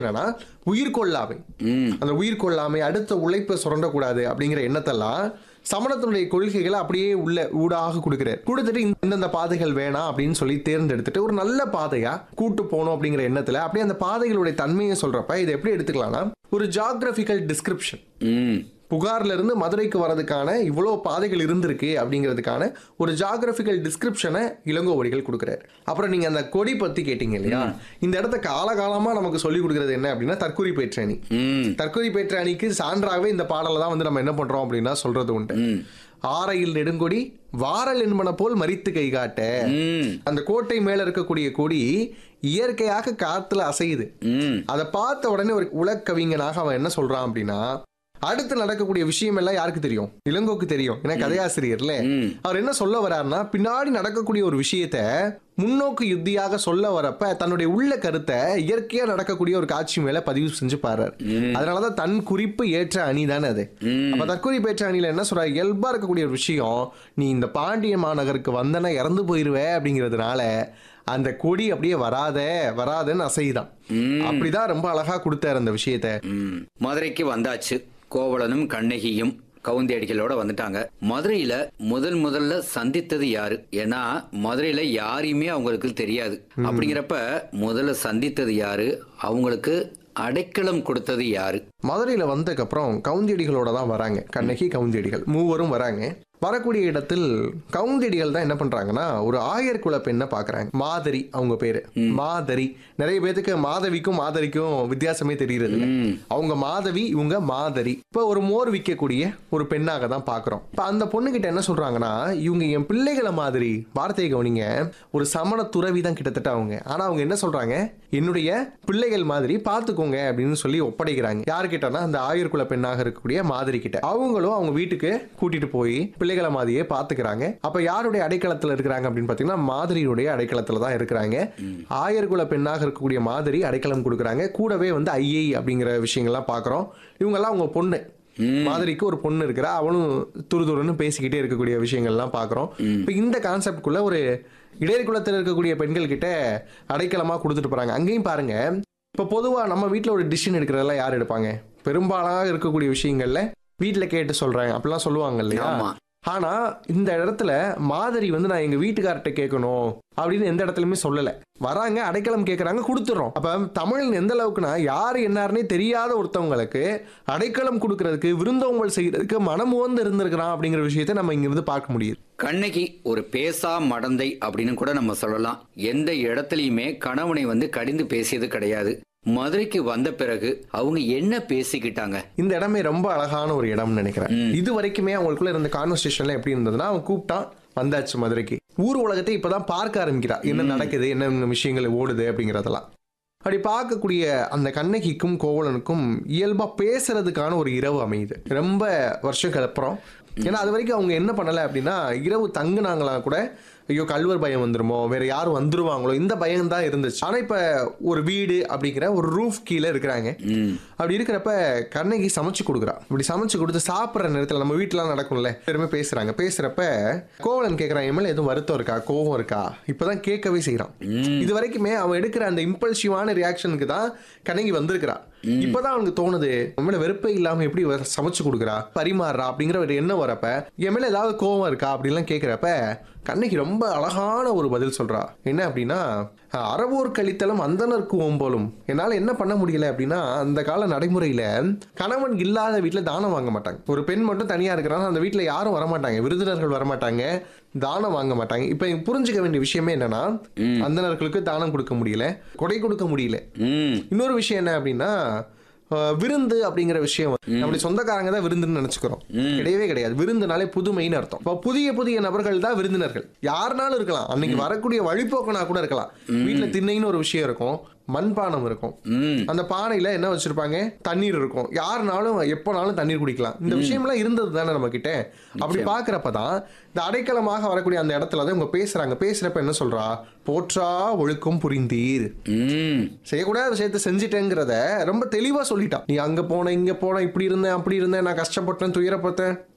என்னன்னா உயிர் கொள்ளாமை ம் அந்த உயிர் கொள்ளாமை அடுத்த உழைப்பை சுரண்டக்கூடாது அப்படிங்கிற எண்ணத்தெல்லாம் சமணத்தினுடைய கொள்கைகளை அப்படியே உள்ள ஊடாக கொடுக்கிறார் கொடுத்துட்டு இந்த- இந்தந்த பாதைகள் வேணாம் அப்படின்னு சொல்லி தேர்ந்தெடுத்துட்டு ஒரு நல்ல பாதையா கூட்டு போகணும் அப்படிங்கிற எண்ணத்துல அப்படியே அந்த பாதைகளுடைய தன்மையை சொல்றப்ப இதை எப்படி எடுத்துக்கலாம்னா ஒரு ஜாகிரபிக்கல் டிஸ்கிரிப்ஷன் ம் புகார்ல இருந்து மதுரைக்கு வரதுக்கான இவ்வளோ பாதைகள் இருந்திருக்கு அப்படிங்கிறதுக்கான ஒரு ஜாகிரபிக்கல் டிஸ்கிரிப்ஷனை இளங்கோவடிகள் கொடுக்குறாரு அப்புறம் நீங்க அந்த கொடி பத்தி கேட்டீங்க இல்லையா இந்த இடத்த காலகாலமா நமக்கு சொல்லி கொடுக்கறது என்ன அப்படின்னா தற்கொலை பேற்றணி ம் தற்கொலை பேற்ற அணிக்கு சான்றாகவே இந்த பாடலை தான் வந்து நம்ம என்ன பண்றோம் அப்படின்னா சொல்றது உண்டு ம் ஆரையில் நெடுங்கொடி வாரல் என்பன போல் மரித்து கை காட்ட ம் அந்த கோட்டை மேல இருக்கக்கூடிய கொடி இயற்கையாக காத்துல அசையுது ம் அதை பார்த்த உடனே ஒரு உலக்கவிஞனாக அவன் என்ன சொல்றான் அப்படின்னா அடுத்து நடக்கக்கூடிய விஷயம் எல்லாம் யாருக்கு தெரியும் இளங்கோக்கு தெரியும் ஏன்னா கதையாசிரியர்ல ம் அவர் என்ன சொல்ல வர்றாருன்னா பின்னாடி நடக்கக்கூடிய ஒரு விஷயத்த முன்னோக்கு யுத்தியாக சொல்ல வரப்ப தன்னுடைய உள்ள கருத்தை இயற்கையா நடக்கக்கூடிய ஒரு காட்சி மேல பதிவு செஞ்சு பாடுறாரு அதனாலதான் தன் குறிப்பு ஏற்ற அணி தானே அது ம் அப்ப தற்கொலை பேற்ற அணியில என்ன சொல்ற இயல்பா இருக்கக்கூடிய ஒரு விஷயம் நீ இந்த பாண்டிய மாநகருக்கு வந்தனா இறந்து போயிருவே அப்படிங்கிறதுனால அந்த கொடி அப்படியே வராத வராதன்னு அசைதான் ம். அப்படிதான் ரொம்ப அழகா கொடுத்தாரு அந்த விஷயத்த ம். மதுரைக்கு வந்தாச்சு கோவலனும் கண்ணகியும் கவுந்தியடிகளோட வந்துட்டாங்க மதுரையில முதல் முதல்ல சந்தித்தது யாரு ஏன்னா மதுரையில யாரையுமே அவங்களுக்கு தெரியாது அப்படிங்கிறப்ப முதல்ல சந்தித்தது யாரு அவங்களுக்கு அடைக்கலம் கொடுத்தது யாரு மதுரையில வந்ததுக்கு அப்புறம் கவுந்தியடிகளோட தான் வராங்க கண்ணகி கவுந்தியடிகள் மூவரும் வராங்க வரக்கூடிய இடத்தில் கவுந்தியடிகள் தான் என்ன பண்றாங்கன்னா ஒரு ஆயர் குல பெண்ணை பாக்குறாங்க மாதரி அவங்க பேரு மாதரி நிறைய பேத்துக்கு மாதவிக்கும் மாதரிக்கும் வித்தியாசமே தெரிகிறது இல்ல. ம். அவங்க மாதவி இவங்க மாதரி இப்ப ஒரு மோர் விற்கக்கூடிய ஒரு பெண்ணாக தான் பாக்குறோம் இப்ப அந்த பொண்ணு கிட்ட என்ன சொல்றாங்கன்னா இவங்க என் பிள்ளைகளை மாதிரி வார்த்தையை கவனிங்க ஒரு சமண துறவி தான் கிட்டத்தட்ட அவங்க ஆனா அவங்க என்ன சொல்றாங்க என்னுடைய பிள்ளைகள் மாதிரி பாத்துக்கோங்க அப்படின்னு சொல்லி ஒப்படைக்கிறாங்க யாரு கிட்டனா அந்த ஆயுர்குல பெண்ணாக இருக்கக்கூடிய மாதிரி கிட்ட அவங்களும் அவங்க வீட்டுக்கு கூட்டிட்டு போய் பிள்ளைகளை மாதிரியே பாத்துக்கிறாங்க அப்ப யாருடைய அடைக்கலத்துல இருக்கிறாங்க அப்படின்னு பாத்தீங்கன்னா மாதிரியுடைய அடைக்கலத்துல தான் இருக்கிறாங்க ஆயர்குல பெண்ணாக இருக்கக்கூடிய மாதிரி அடைக்கலம் கொடுக்குறாங்க கூடவே வந்து ஐயை அப்படிங்கிற விஷயங்கள்லாம் பாக்குறோம் இவங்கெல்லாம் அவங்க பொண்ணு மாதிரிக்கு ஒரு பொண்ணு இருக்கிறா அவனும் துரு துருன்னு பேசிக்கிட்டே இருக்கக்கூடிய விஷயங்கள்லாம் பார்க்குறோம் இப்போ இந்த கான்செப்ட்குள்ள ஒரு இடையர் குலத்தில் இருக்கக்கூடிய பெண்கள் கிட்ட அடைக்கலமா கொடுத்துட்டு போறாங்க அங்கேயும் பாருங்க இப்போ பொதுவா நம்ம வீட்டில் ஒரு டிசிஷன் எடுக்கிறதெல்லாம் யார் எடுப்பாங்க பெரும்பாலாக இருக்கக்கூடிய விஷயங்கள்ல வீட்டில் கேட்டு சொல்றாங்க அப்படிலாம் சொல்லுவாங்க இல்லையா ஆமா ஆனா இந்த இடத்துல மாதிரி வந்து நான் எங்க வீட்டுக்கார்ட்ட கேட்கணும் அப்படின்னு எந்த இடத்துலயுமே சொல்லல வராங்க அடைக்கலம் கேட்கறாங்க கொடுத்துறோம் அப்ப தமிழ் எந்த அளவுக்குன்னா யாரு என்னாருன்னே தெரியாத ஒருத்தவங்களுக்கு அடைக்கலம் கொடுக்கறதுக்கு விருந்தோம்பல் செய்யறதுக்கு மனம் உவந்து இருந்திருக்கிறான் அப்படிங்கிற விஷயத்தை நம்ம இங்க இருந்து பார்க்க முடியுது கண்ணகி ஒரு பேசா மடந்தை அப்படின்னு கூட நம்ம சொல்லலாம் எந்த இடத்துலயுமே கணவனை வந்து கடிந்து பேசியது கிடையாது மதுரைக்கு வந்த பிறகு அவங்க என்ன பேசிக்கிட்டாங்க இந்த இடமே ரொம்ப அழகான ஒரு இடம்னு நினைக்கிறேன் இது வரைக்குமே அவங்களுக்குள்ள இருந்த கான்வர்சேஷன்ல எப்படி இருந்ததுன்னா அவன் கூப்பிட்டான் வந்தாச்சு மதுரைக்கு ஊர் உலகத்தை இப்பதான் பார்க்க ஆரம்பிக்கிறா என்ன நடக்குது என்ன விஷயங்கள் ஓடுது அப்படிங்கறதெல்லாம் அப்படி பார்க்கக்கூடிய அந்த கண்ணகிக்கும் கோவலனுக்கும் இயல்பா பேசுறதுக்கான ஒரு இரவு அமையுது ரொம்ப வருஷங்களுக்கு அப்புறம் ஏன்னா அது வரைக்கும் அவங்க என்ன பண்ணல அப்படின்னா இரவு தங்குனாங்களா கூட ஐயோ கல்வர் பயம் வந்துருமோ வேற யாரும் வந்துருவாங்களோ இந்த பயம் தான் இருந்துச்சு ஆனா இப்ப ஒரு வீடு அப்படிங்கிற ஒரு ரூஃப் கீழே இருக்கிறாங்க ம் அப்படி இருக்கிறப்ப கண்ணகி சமைச்சு கொடுக்குறா இப்படி சமைச்சு கொடுத்து சாப்பிட்ற நேரத்தில் நம்ம வீட்டிலாம் நடக்கும்ல பெருமை பேசுறாங்க பேசுறப்ப கோவலன் கேட்குறான் என் மேல எதுவும் வருத்தம் இருக்கா கோவம் இருக்கா இப்பதான் கேட்கவே செய்றான் இது வரைக்குமே அவன் எடுக்கிற அந்த இம்பல்சிவான ரியாக்ஷனுக்கு தான் கண்ணகி வந்திருக்கிறா இப்பதான் அவனுக்கு தோணுது உன் மேல வெறுப்பே இல்லாம எப்படி வ- சமைச்சு கொடுக்குறா பரிமாறுறா அப்படிங்கிற ஒரு எண்ணம் வரப்ப என் மேல ஏதாவது கோவம் இருக்கா அப்படின்லாம் கேட்கிறப்ப கண்ணகி ரொம்ப அழகான ஒரு பதில் சொல்றா என்ன அப்படின்னா அறவோர் கழித்தலும் அந்தனருக்கு ஓம்போலும் என்னால என்ன பண்ண முடியல அப்படின்னா அந்த கால நடைமுறையில கணவன் இல்லாத வீட்டுல தானம் வாங்க மாட்டாங்க ஒரு பெண் மட்டும் தனியா இருக்கிறாங்க அந்த வீட்டுல யாரும் வரமாட்டாங்க விருந்தினர்கள் வரமாட்டாங்க தானம் வாங்க மாட்டாங்க இப்ப புரிஞ்சுக்க வேண்டிய விஷயமே என்னன்னா அந்தனர்களுக்கு தானம் கொடுக்க முடியல கொடை கொடுக்க முடியல ம் இன்னொரு விஷயம் என்ன அப்படின்னா அஹ், விருந்து அப்படிங்கிற விஷயம் வந்து நம்முடைய சொந்தக்காரங்க தான் விருந்துன்னு நினைச்சுக்கிறோம் கிடையவே கிடையாது விருந்துனாலே புதுமைன்னு அர்த்தம் இப்போ புதிய புதிய நபர்கள் தான் விருந்தினர்கள் யாருனாலும் இருக்கலாம் அன்னைக்கு வரக்கூடிய வழிபோக்கனா கூட இருக்கலாம் வீட்டுல திண்ணைன்னு ஒரு விஷயம் இருக்கும் மண்பானம் இருக்கும் ம் அந்த பானையில என்ன வச்சிருப்பாங்க தண்ணீர் இருக்கும் யாருனாலும் எப்போனாலும் தண்ணீர் குடிக்கலாம் இந்த விஷயம்லாம் இருந்தது தானே நம்ம கிட்ட அப்படி பாக்குறப்ப தான் இந்த அடைக்கலமாக வரக்கூடிய அந்த இடத்துல தான் இவங்க பேசுறாங்க பேசுறப்ப என்ன சொல்றா போற்றா ஒழுக்கம் புரிந்தீர் ம் செய்யக்கூடாத விஷயத்த செஞ்சிட்டேங்கிறத ரொம்ப தெளிவா சொல்லிட்டான் நீ அங்க போன இங்க போன இப்படி இருந்தேன் அப்படி இருந்தேன் நான் கஷ்டப்பட்டேன் துயரப்பட்டேன்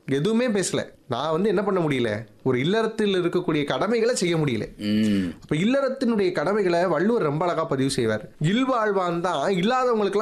எதுவுமே பேசல நான் வந்து என்ன பண்ண முடியல ஒரு இல்லறத்தில் இருக்கக்கூடிய கடமைகளை செய்ய முடியல ம் அப்ப இல்லறத்தினுடைய கடமைகளை வள்ளுவர் ரொம்ப அழகா பதிவு செய்வார் இல்வாழ்வான் தான் இல்லாதவங்களுக்கு